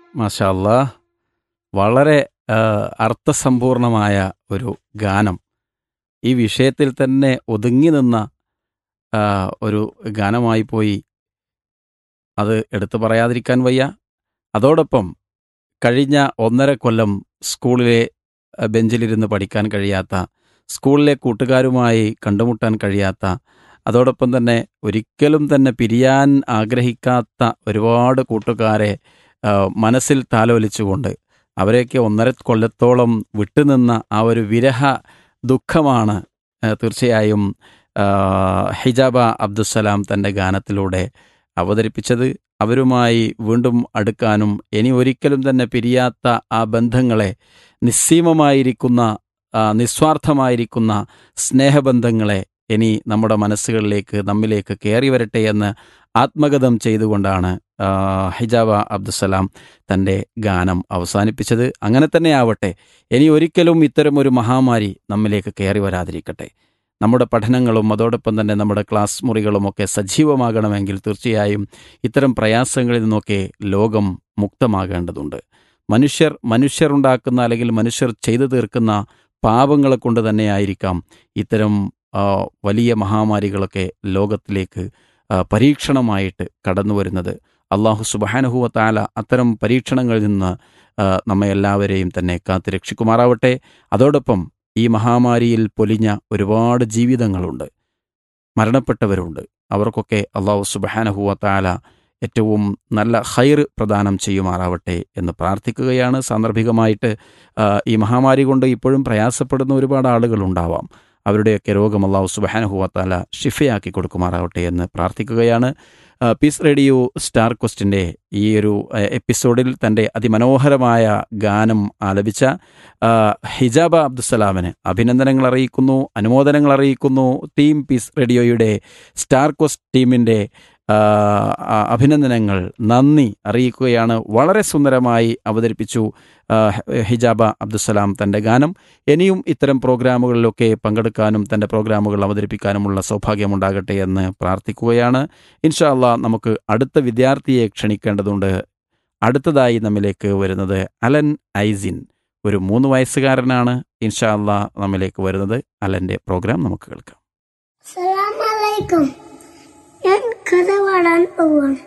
മാഷാല്ലാ വളരെ ആ, അർത്ഥസമ്പൂർണമായ ഒരു ഗാനം ഈ വിഷയത്തിൽ തന്നെ ഒതുങ്ങി നിന്ന ആ, ഒരു ഗാനമായി പോയി അത് എടുത്തു പറയാതിരിക്കാൻ വയ്യ അതോടൊപ്പം കഴിഞ്ഞ ഒന്നര കൊല്ലം സ്കൂളിലെ ആ, ബെഞ്ചിലിരുന്ന് പഠിക്കാൻ കഴിയാത്ത സ്കൂളിലെ കൂട്ടുകാരുമായി കണ്ടുമുട്ടാൻ കഴിയാത്ത അതോടൊപ്പം തന്നെ ഒരിക്കലും തന്നെ പിരിയാൻ ആഗ്രഹിക്കാത്ത ഒരുപാട് കൂട്ടുകാരെ ആ, മനസ്സിൽ താലോലിച്ചുകൊണ്ട് അവരെയൊക്കെ ഒന്നര കൊല്ലത്തോളം വിട്ടുനിന്ന ആ ഒരു വിരഹ ദുഃഖമാണ് ആ, തീർച്ചയായും ആ, ഹിജാബ അബ്ദുസലാം തൻ്റെ ഗാനത്തിലൂടെ അവതരിപ്പിച്ചത് അവരുമായി വീണ്ടും അടുക്കാനും ഇനി ഒരിക്കലും തന്നെ പിരിയാത്ത ആ ബന്ധങ്ങളെ നിസ്സീമമായിരിക്കുന്ന ആ, നിസ്വാർത്ഥമായിരിക്കുന്ന സ്നേഹബന്ധങ്ങളെ ഇനി നമ്മുടെ മനസ്സുകളിലേക്ക് നമ്മിലേക്ക് കയറി വരട്ടെ എന്ന് ആത്മഗതം ചെയ്തുകൊണ്ടാണ് ആ, ഹിജാബ അബ്ദുസലാം തൻ്റെ ഗാനം അവസാനിപ്പിച്ചത് അങ്ങനെ തന്നെ ആവട്ടെ ഇനി ഒരിക്കലും ഇത്തരം ഒരു മഹാമാരി നമ്മിലേക്ക് കയറി വരാതിരിക്കട്ടെ നമ്മുടെ പഠനങ്ങളും അതോടൊപ്പം തന്നെ നമ്മുടെ ക്ലാസ് മുറികളുമൊക്കെ സജീവമാകണമെങ്കിൽ തീർച്ചയായും ഇത്തരം പ്രയാസങ്ങളിൽ നിന്നൊക്കെ ലോകം മുക്തമാകേണ്ടതുണ്ട് മനുഷ്യർ മനുഷ്യരുണ്ടാക്കുന്ന അല്ലെങ്കിൽ മനുഷ്യർ ചെയ്തു തീർക്കുന്ന പാപങ്ങളെ കൊണ്ട് തന്നെയായിരിക്കാം ഇത്തരം ആ, വലിയ മഹാമാരികളൊക്കെ ലോകത്തിലേക്ക് ആ, പരീക്ഷണമായിട്ട് കടന്നു വരുന്നത് അള്ളാഹു സുബാനുഹുവ താല അത്തരം പരീക്ഷണങ്ങളിൽ നിന്ന് ആ, നമ്മെ എല്ലാവരെയും തന്നെ കാത്ത് രക്ഷിക്കുമാറാവട്ടെ അതോടൊപ്പം ഈ മഹാമാരിയിൽ പൊലിഞ്ഞ ഒരുപാട് ജീവിതങ്ങളുണ്ട് മരണപ്പെട്ടവരുണ്ട് അവർക്കൊക്കെ അള്ളാഹു സുബാനഹുവ താല ഏറ്റവും നല്ല ഹൈർ പ്രദാനം ചെയ്യുമാറാവട്ടെ എന്ന് പ്രാർത്ഥിക്കുകയാണ് സാന്ദർഭികമായിട്ട് ആ, ഈ മഹാമാരി കൊണ്ട് ഇപ്പോഴും പ്രയാസപ്പെടുന്ന ഒരുപാട് ആളുകളുണ്ടാവാം അവരുടെയൊക്കെ രോഗം അള്ളാഹു സുബാനഹുവത്താല ഷിഫയാക്കി കൊടുക്കുമാറാവട്ടെ എന്ന് പ്രാർത്ഥിക്കുകയാണ് ആ, പീസ് റേഡിയോ സ്റ്റാർ ക്വസ്റ്റിൻ്റെ ഈ ഒരു ആ, എപ്പിസോഡിൽ തൻ്റെ അതിമനോഹരമായ ഗാനം ആലപിച്ച ആ, ഹിജാബ അബ്ദുസലാമിന് അഭിനന്ദനങ്ങൾ അറിയിക്കുന്നു അനുമോദനങ്ങൾ അറിയിക്കുന്നു ടീം പീസ് റേഡിയോയുടെ സ്റ്റാർ ക്വസ്റ്റ് ടീമിൻ്റെ ആ, ആ, അഭിനന്ദനങ്ങൾ നന്ദി അറിയിക്കുകയാണ് വളരെ സുന്ദരമായി അവതരിപ്പിച്ചു ആ, ഹിജാബ അബ്ദുസലാം തൻ്റെ ഗാനം ഇനിയും ഇത്തരം പ്രോഗ്രാമുകളിലൊക്കെ പങ്കെടുക്കാനും തൻ്റെ പ്രോഗ്രാമുകൾ അവതരിപ്പിക്കാനുമുള്ള സൗഭാഗ്യമുണ്ടാകട്ടെ എന്ന് പ്രാർത്ഥിക്കുകയാണ് ഇൻഷാ അള്ളാ നമുക്ക് അടുത്ത വിദ്യാർത്ഥിയെ ക്ഷണിക്കേണ്ടതുണ്ട് അടുത്തതായി നമ്മിലേക്ക് വരുന്നത് അലൻ ഐസിൻ ഒരു മൂന്ന് വയസ്സുകാരനാണ് ഇൻഷാ അള്ളാ നമ്മിലേക്ക് വരുന്നത് അലൻ്റെ പ്രോഗ്രാം നമുക്ക് കേൾക്കാം സലാമലൈക്കും ഞാൻ കഥ പാടാൻ പോവാണ്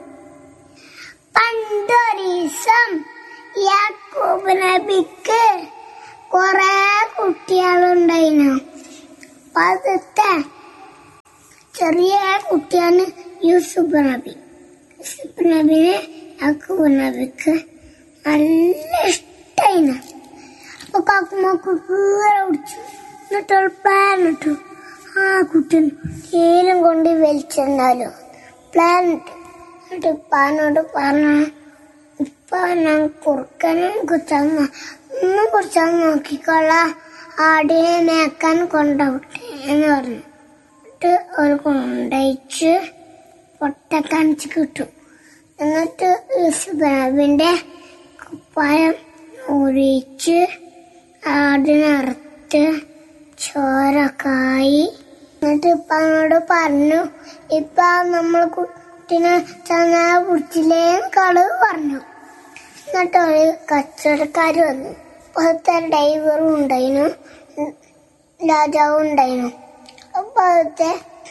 പണ്ടൊരീസം യാക്കൂബ് നബിക്ക് കുറെ കുട്ടികളുണ്ടായിരുന്നു ആദ്യത്തെ ചെറിയ കുട്ടിയാണ് യൂസുഫ് നബി യൂസുഫ് നബിനെ യാക്കൂബ് നബിക്ക് നല്ല ഇഷ്ടായിരുന്നു അപ്പൊ കാക്കുമാക്ക് കീറ പിടിച്ചു എന്നിട്ട് ഒരു പ്ലാൻ ഇട്ടു ആ കുട്ടൻ തേയിലും കൊണ്ട് വലിച്ചെന്നാലോ പ്ലാൻ ഇട്ടു എന്നിട്ട് ഉപ്പാനോട് പറഞ്ഞ ഉപ്പ ഞാൻ കുറുക്കനെ കുറിച്ചാന്ന് ഒന്നും കുറിച്ചാന്ന് നോക്കിക്കൊള്ള ആടിനെ മേക്കാൻ കൊണ്ടുപോട്ടെ എന്ന് പറഞ്ഞു എന്നിട്ട് ഒരു കൊണ്ടയച്ച് പൊട്ട കാണിച്ച് കിട്ടും എന്നിട്ട് യൂസുഫിന്റെ കുപ്പായം ഒഴിച്ച് ആടിനറുത്ത് ചോരക്കായി എന്നിട്ട് ഇപ്പനോട് പറഞ്ഞു ഇപ്പൊ നമ്മൾ കുട്ടിനെ ചങ്ങാ പിടിച്ചില്ലേ കളവ് പറഞ്ഞു എന്നിട്ട് ഒരു കച്ചവടക്കാര് വന്നു അപ്പോഴത്തെ ഡ്രൈവറും ഉണ്ടായിരുന്നു രാജാവും ഉണ്ടായിരുന്നു അപ്പൊ അവിടുത്തെ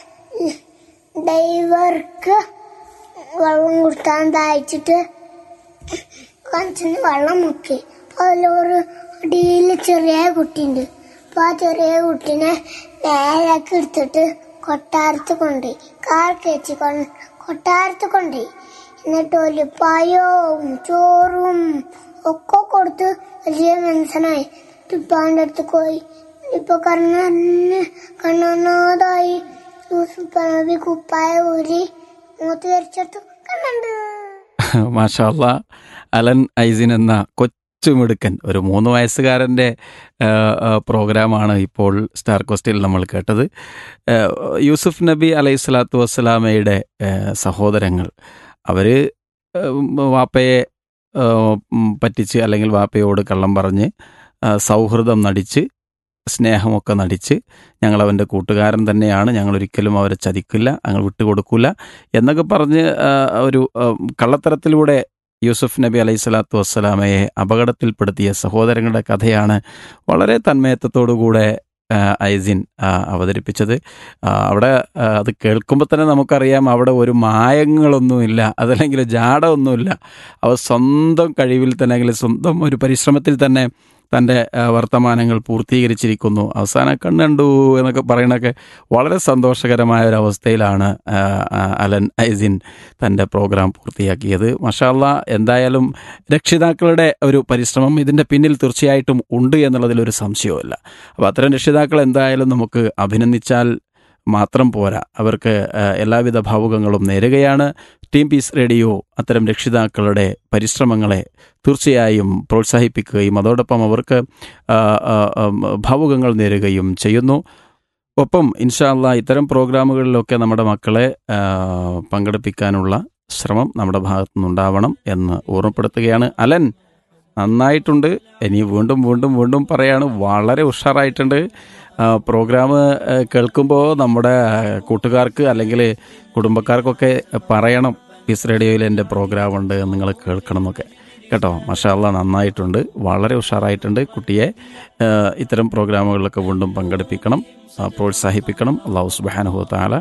ഡ്രൈവർക്ക് വെള്ളം കൊടുത്താൻ ദാഹിച്ചിട്ട് കഞ്ചിന് വെള്ളം മുക്കി അപ്പൊ അതിലൊരു അടിയിൽ ചെറിയ കുട്ടിയുണ്ട് അപ്പൊ ആ ചെറിയ കുട്ടീനെ നേരാക്കി എടുത്തിട്ട് കൊട്ടാരത്ത് കൊണ്ടുപോയി കാർ കയറ്റി കൊണ്ട് കൊട്ടാരത്ത് കൊണ്ടുപോയി എന്നിട്ട് ഒരു പയവും ചോറും ഒക്കെ കൊടുത്ത് വലിയ മനസ്സനായി ടിപ്പാന്റെ അടുത്ത് പോയി ഇപ്പൊ കണ്ണ കണ്ണൊന്നാതായി യൂസുഫ് നബി കുപ്പായ ഊരി മൂത്ത് വരച്ചെടുത്തു കണ്ണുണ്ട് മാഷാ അല്ലാ അലൻ ഐസിൻ എന്ന കൊച്ചുമിടുക്കൻ ഒരു മൂന്ന് വയസ്സുകാരൻ്റെ ആ, ആ, പ്രോഗ്രാമാണ് ഇപ്പോൾ സ്റ്റാർ കോസ്റ്റിൽ നമ്മൾ കേട്ടത് ആ, യൂസുഫ് നബി അലൈഹി സ്വലാത്തു വസ്സലാമയുടെ ആ, സഹോദരങ്ങൾ അവർ വാപ്പയെ ആ, ഉം, പറ്റിച്ച് അല്ലെങ്കിൽ വാപ്പയോട് കള്ളം പറഞ്ഞ് ആ, സൗഹൃദം നടിച്ച് സ്നേഹമൊക്കെ നടിച്ച് ഞങ്ങൾ അവൻ്റെ കൂട്ടുകാരൻ തന്നെയാണ് ഞങ്ങൾ ഒരിക്കലും അവരെ ചതിക്കില്ല ഞങ്ങൾ വിട്ടുകൊടുക്കില്ല എന്നൊക്കെ പറഞ്ഞ് ആ, ഒരു ആ, കള്ളത്തരത്തിലൂടെ യൂസുഫ് നബി അലൈഹി സ്വലാത്തു വസ്സലാമയെ അപകടത്തിൽപ്പെടുത്തിയ സഹോദരങ്ങളുടെ കഥയാണ് വളരെ തന്മയത്വത്തോടുകൂടെ ആ, ഐസിൻ ആ, അവതരിപ്പിച്ചത് ആ, അവിടെ ആ, അത് കേൾക്കുമ്പോൾ തന്നെ നമുക്കറിയാം അവിടെ ഒരു മായങ്ങളൊന്നുമില്ല അതല്ലെങ്കിൽ ജാടമൊന്നുമില്ല അവർ സ്വന്തം കഴിവിൽ തന്നെ അല്ലെങ്കിൽ സ്വന്തം ഒരു പരിശ്രമത്തിൽ തന്നെ തൻ്റെ ആ, വർത്തമാനങ്ങൾ പൂർത്തീകരിച്ചിരിക്കുന്നു അവസാന കണ്ണുണ്ടു എന്നൊക്കെ പറയണൊക്കെ വളരെ സന്തോഷകരമായ ഒരു അവസ്ഥയിലാണ് ആ, ആ, അലൻ ഐസിൻ തൻ്റെ പ്രോഗ്രാം പൂർത്തിയാക്കിയത് മഷാല്ല എന്തായാലും രക്ഷിതാക്കളുടെ ഒരു പരിശ്രമം ഇതിൻ്റെ പിന്നിൽ തീർച്ചയായിട്ടും ഉണ്ട് എന്നുള്ളതിലൊരു സംശയവുമില്ല അപ്പോൾ അത്തരം രക്ഷിതാക്കൾ എന്തായാലും നമുക്ക് അഭിനന്ദിച്ചാൽ മാത്രം പോരാ അവർക്ക് ആ, എല്ലാവിധ ഭാവുകങ്ങളും നേരുകയാണ് ടീം പീസ് റേഡിയോ അത്തരം രക്ഷിതാക്കളുടെ പരിശ്രമങ്ങളെ തീർച്ചയായും പ്രോത്സാഹിപ്പിക്കുകയും അതോടൊപ്പം അവർക്ക് ആ, ആ, ഉം, ഭാവുകങ്ങൾ നേരുകയും ചെയ്യുന്നു ഒപ്പം ഇൻഷാല്ല ഇത്തരം പ്രോഗ്രാമുകളിലൊക്കെ നമ്മുടെ മക്കളെ ആ, പങ്കെടുപ്പിക്കാനുള്ള ശ്രമം നമ്മുടെ ഭാഗത്തു നിന്നുണ്ടാവണം എന്ന് ഓർമ്മപ്പെടുത്തുകയാണ് അലൻ നന്നായിട്ടുണ്ട് ഇനി വീണ്ടും വീണ്ടും വീണ്ടും പറയാണ് വളരെ ഉഷാറായിട്ടുണ്ട് പ്രോഗ്രാം കേൾക്കുമ്പോൾ നമ്മുടെ കൂട്ടുകാർക്ക് അല്ലെങ്കിൽ കുടുംബക്കാർക്കൊക്കെ പറയണം പീസ് റേഡിയോയിൽ എൻ്റെ പ്രോഗ്രാം ഉണ്ട് നിങ്ങൾ കേൾക്കണം എന്നൊക്കെ കേട്ടോ മഷാല്ല നന്നായിട്ടുണ്ട് വളരെ ഉഷാറായിട്ടുണ്ട് കുട്ടിയെ ആ, ഇത്തരം പ്രോഗ്രാമുകളിലൊക്കെ വീണ്ടും പങ്കെടുപ്പിക്കണം ആ, പ്രോത്സാഹിപ്പിക്കണം അള്ളാഹു സുബാനുഹു താല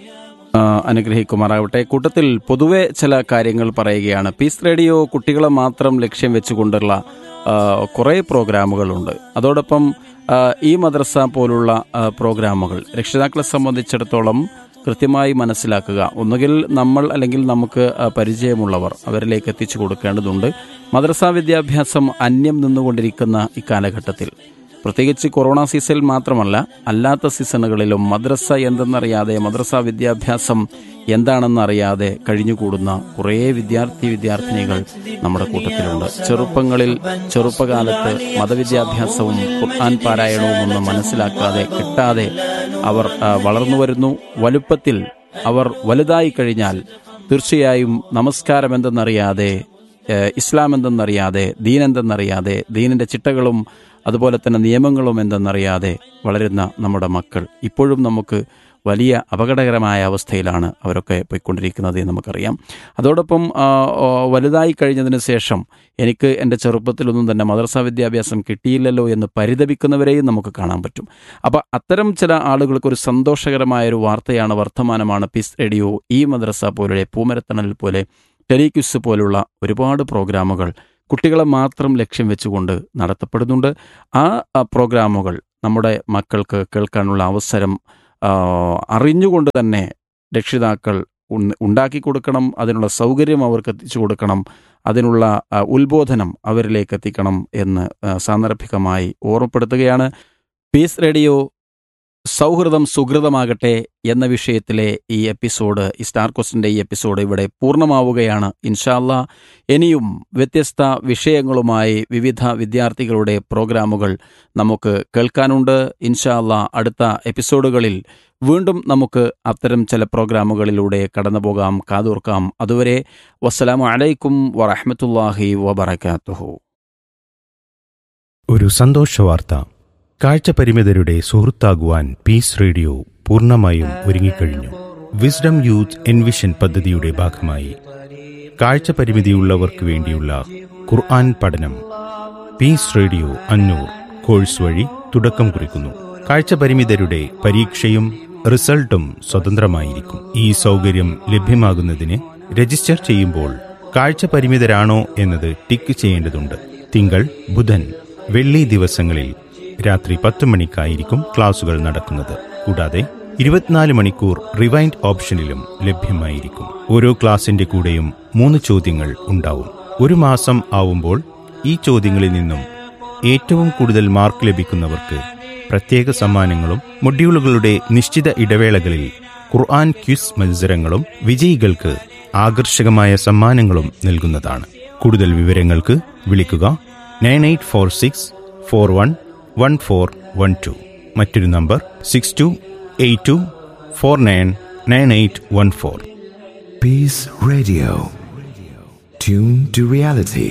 ആ, അനുഗ്രഹിക്കുമാറാവട്ടെ കൂട്ടത്തിൽ പൊതുവെ ചില കാര്യങ്ങൾ പറയുകയാണ് പീസ് റേഡിയോ കുട്ടികളെ മാത്രം ലക്ഷ്യം വെച്ചുകൊണ്ടുള്ള ആ, കുറേ പ്രോഗ്രാമുകളുണ്ട് അതോടൊപ്പം ആ, ഈ മദ്രസ പോലുള്ള ആ, പ്രോഗ്രാമുകൾ രക്ഷിതാക്കളെ സംബന്ധിച്ചിടത്തോളം കൃത്യമായി മനസ്സിലാക്കുക ഒന്നുകിൽ നമ്മൾ അല്ലെങ്കിൽ നമുക്ക് ആ, പരിചയമുള്ളവർ അവരിലേക്ക് എത്തിച്ചു കൊടുക്കേണ്ടതുണ്ട് മദ്രസ വിദ്യാഭ്യാസം അന്യം നിന്നുകൊണ്ടിരിക്കുന്ന ഇക്കാലഘട്ടത്തിൽ പ്രത്യേകിച്ച് കൊറോണ സീസണിൽ മാത്രമല്ല അല്ലാത്ത സീസണുകളിലും മദ്രസ എന്തെന്നറിയാതെ മദ്രസ വിദ്യാഭ്യാസം എന്താണെന്നറിയാതെ കഴിഞ്ഞുകൂടുന്ന കുറേ വിദ്യാർത്ഥി വിദ്യാർത്ഥിനികൾ നമ്മുടെ കൂട്ടത്തിലുണ്ട് ചെറുപ്പങ്ങളിൽ ചെറുപ്പകാലത്ത് മതവിദ്യാഭ്യാസവും ഖുർആൻ പാരായണവും ഒന്നും മനസ്സിലാക്കാതെ കിട്ടാതെ അവർ ആ, വളർന്നു വരുന്നു വലുപ്പത്തിൽ അവർ വലുതായി കഴിഞ്ഞാൽ തീർച്ചയായും നമസ്കാരം എന്തെന്നറിയാതെ ഏഹ് ഇസ്ലാം എന്തെന്നറിയാതെ ദീൻ എന്തെന്നറിയാതെ ദീനിന്റെ ചിട്ടകളും അതുപോലെ തന്നെ നിയമങ്ങളും എന്തെന്നറിയാതെ വളരുന്ന നമ്മുടെ മക്കൾ ഇപ്പോഴും നമുക്ക് വലിയ അപകടകരമായ അവസ്ഥയിലാണ് അവരൊക്കെ പോയിക്കൊണ്ടിരിക്കുന്നത് എന്ന് നമുക്കറിയാം അതോടൊപ്പം ആ, ഓ, വലുതായി കഴിഞ്ഞതിന് ശേഷം എനിക്ക് എൻ്റെ ചെറുപ്പത്തിലൊന്നും തന്നെ മദ്രസ വിദ്യാഭ്യാസം കിട്ടിയില്ലല്ലോ എന്ന് പരിതപിക്കുന്നവരെയും നമുക്ക് കാണാൻ പറ്റും അപ്പോൾ അത്തരം ചില ആളുകൾക്ക് ഒരു സന്തോഷകരമായ ഒരു വാർത്തയാണ് വർത്തമാനമാണ് പീസ് റേഡിയോ ഈ മദ്രസ പോലെ പൂമരത്തണൽ പോലെ ടെലിക്വിസ് പോലുള്ള ഒരുപാട് പ്രോഗ്രാമുകൾ കുട്ടികളെ മാത്രം ലക്ഷ്യം വെച്ചുകൊണ്ട് നടത്തപ്പെടുന്നുണ്ട് ആ ആ, പ്രോഗ്രാമുകൾ നമ്മുടെ മക്കൾക്ക് കേൾക്കാനുള്ള അവസരം ആ, അറിഞ്ഞുകൊണ്ട് തന്നെ രക്ഷിതാക്കൾ ഉൺ- ഉണ്ടാക്കി കൊടുക്കണം അതിനുള്ള സൗകര്യം അവർക്ക് എത്തിച്ചു കൊടുക്കണം അതിനുള്ള ആ, ഉത്ബോധനം അവരിലേക്ക് എത്തിക്കണം എന്ന് ആ, സാന്ദർഭികമായി ഓർമ്മപ്പെടുത്തുകയാണ് പീസ് റേഡിയോ സൗഹൃദം സുഹൃതമാകട്ടെ എന്ന വിഷയത്തിലെ ഈ എപ്പിസോഡ് ഈ സ്റ്റാർ ക്വസ്റ്റിൻ്റെ ഈ എപ്പിസോഡ് ഇവിടെ പൂർണ്ണമാവുകയാണ് ഇൻഷാല്ല ഇനിയും വ്യത്യസ്ത വിഷയങ്ങളുമായി വിവിധ വിദ്യാർത്ഥികളുടെ പ്രോഗ്രാമുകൾ നമുക്ക് കേൾക്കാനുണ്ട് ഇൻഷാല്ല അടുത്ത എപ്പിസോഡുകളിൽ വീണ്ടും നമുക്ക് അത്തരം ചില പ്രോഗ്രാമുകളിലൂടെ കടന്നു പോകാം കാതോർക്കാം അതുവരെ വസ്സലാമു അലൈക്കും വറഹമത്തല്ലാഹി വബർക്കാത്തുഹു ഒരു സന്തോഷവാർത്ത കാഴ്ചപരിമിതരുടെ സുഹൃത്താകുവാൻ പീസ് റേഡിയോ പൂർണ്ണമായും ഒരുങ്ങിക്കഴിഞ്ഞു വിസ്ഡം യൂത്ത് എൻവിഷൻ പദ്ധതിയുടെ ഭാഗമായി കാഴ്ചപരിമിതിയുള്ളവർക്ക് വേണ്ടിയുള്ള ഖുർആൻ പഠനം പീസ് റേഡിയോ അന്നൂർ കോഴ്സ് വഴി തുടക്കം കുറിക്കുന്നു കാഴ്ചപരിമിതരുടെ പരീക്ഷയും റിസൾട്ടും സ്വതന്ത്രമായിരിക്കും ഈ സൗകര്യം ലഭ്യമാകുന്നതിന് രജിസ്റ്റർ ചെയ്യുമ്പോൾ കാഴ്ചപരിമിതരാണോ എന്നത് ടിക്ക് ചെയ്യേണ്ടതുണ്ട് തിങ്കൾ ബുധൻ വെള്ളി ദിവസങ്ങളിൽ രാത്രി പത്ത് മണിക്കായിരിക്കും ക്ലാസുകൾ നടക്കുന്നത് കൂടാതെ ഇരുപത്തിനാല് മണിക്കൂർ റിവൈൻഡ് ഓപ്ഷനിലും ലഭ്യമായിരിക്കും ഓരോ ക്ലാസിന്റെ കൂടെയും മൂന്ന് ചോദ്യങ്ങൾ ഉണ്ടാവും ഒരു മാസം ആവുമ്പോൾ ഈ ചോദ്യങ്ങളിൽ നിന്നും ഏറ്റവും കൂടുതൽ മാർക്ക് ലഭിക്കുന്നവർക്ക് പ്രത്യേക സമ്മാനങ്ങളും മൊഡ്യൂളുകളുടെ നിശ്ചിത ഇടവേളകളിൽ ഖുർആൻ ക്വിസ് മത്സരങ്ങളും വിജയികൾക്ക് ആകർഷകമായ സമ്മാനങ്ങളും നൽകുന്നതാണ് കൂടുതൽ വിവരങ്ങൾക്ക് വിളിക്കുക nine eight four six four one one four one two മറ്റൊരു number six two eight two four nine nine eight one four Peace Radio. Tune to reality.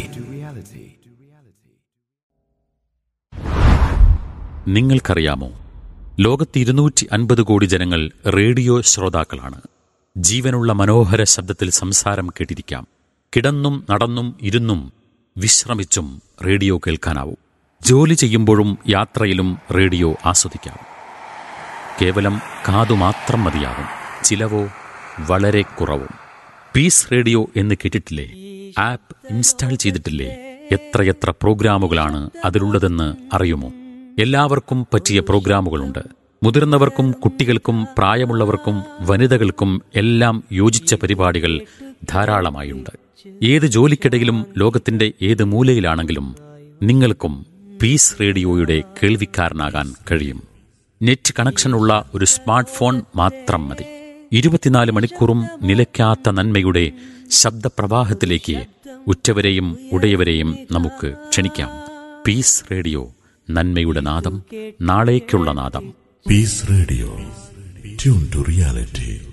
നിങ്ങൾക്കറിയാമോ ലോകത്ത് ഇരുന്നൂറ്റി അൻപത് കോടി ജനങ്ങൾ റേഡിയോ ശ്രോതാക്കളാണ് ജീവനുള്ള മനോഹര ശബ്ദത്തിൽ സംസാരം കേട്ടിരിക്കാം കിടന്നും നടന്നും ഇരുന്നും വിശ്രമിച്ചും റേഡിയോ കേൾക്കാനാവും ജോലി ചെയ്യുമ്പോഴും യാത്രയിലും റേഡിയോ ആസ്വദിക്കാം കേവലം കാതു മാത്രം മതിയാവും ചിലവോ വളരെ കുറവും പീസ് റേഡിയോ എന്ന് കേട്ടിട്ടില്ലേ ആപ്പ് ഇൻസ്റ്റാൾ ചെയ്തിട്ടില്ലേ എത്രയെത്ര പ്രോഗ്രാമുകളാണ് അതിലുള്ളതെന്ന് അറിയുമോ എല്ലാവർക്കും പറ്റിയ പ്രോഗ്രാമുകളുണ്ട് മുതിർന്നവർക്കും കുട്ടികൾക്കും പ്രായമുള്ളവർക്കും വനിതകൾക്കും എല്ലാം യോജിച്ച പരിപാടികൾ ധാരാളമായുണ്ട് ഏത് ജോലിക്കിടയിലും ലോകത്തിന്റെ ഏത് മൂലയിലാണെങ്കിലും നിങ്ങൾക്കും പീസ് റേഡിയോയുടെ കേൾവിക്കാരനാകാൻ കഴിയും നെറ്റ് കണക്ഷനുള്ള ഒരു സ്മാർട്ട് ഫോൺ മാത്രം മതി ഇരുപത്തിനാല് മണിക്കൂറും നിലയ്ക്കാത്ത നന്മയുടെ ശബ്ദപ്രവാഹത്തിലേക്ക് ഉറ്റവരെയും ഉടയവരെയും നമുക്ക് ക്ഷണിക്കാം പീസ് റേഡിയോ നന്മയുടെ നാദം നാളേക്കുള്ള നാദം Peace Radio. Tune to reality.